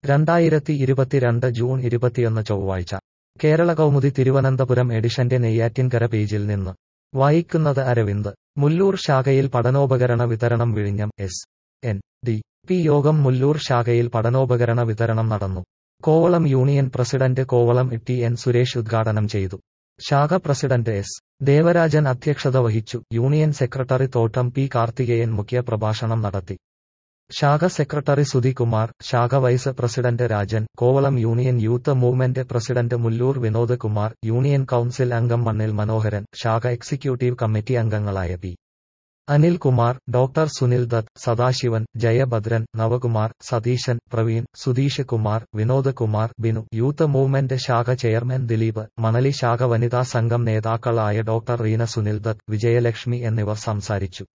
രണ്ടായിരത്തി ഇരുപത്തിരണ്ട് ജൂൺ ഇരുപത്തിയൊന്ന് ചൊവ്വാഴ്ച കേരള കൗമുദി തിരുവനന്തപുരം എഡിഷന്റെ നെയ്യാറ്റിൻകര പേജിൽ നിന്ന് വായിക്കുന്നത് അരവിന്ദ് മുല്ലൂർ ശാഖയിൽ പഠനോപകരണ വിതരണം വിഴിഞ്ഞം എസ് എൻ ഡി പി യോഗം മുല്ലൂർ ശാഖയിൽ പഠനോപകരണ വിതരണം നടന്നു Kovalam union president Kovalam T N Suresh ഉദ്ഘാടനം ചെയ്തു ശാഖ പ്രസിഡന്റ് എസ് ദേവരാജൻ അധ്യക്ഷത വഹിച്ചു union secretary Thottam P Karthikeyan മുഖ്യ പ്രഭാഷണം നടത്തി ശാഖ സെക്രട്ടറി സുധികുമാർ ശാഖ vice president Rajan Kovalam union youth movement president Mullur Vinod Kumar union council അംഗം മണ്ണിൽ മനോഹരൻ ശാഖ എക്സിക്യൂട്ടീവ് കമ്മിറ്റി അംഗങ്ങളായ P Anilkumar doctor Sunil Dutt Sadasivan Jayabhadran Navakumar Satheesan Praveen Sudheesh Kumar Vinod Kumar Binu youth movement ശാഖ ചെയർമാൻ ദിലീപ് മണലി ശാഖ വനിതാ സംഘം നേതാക്കളായ ഡോക്ടർ റീന സുനിൽ ദത്ത് വിജയലക്ഷ്മി എന്നിവർ സംസാരിച്ചു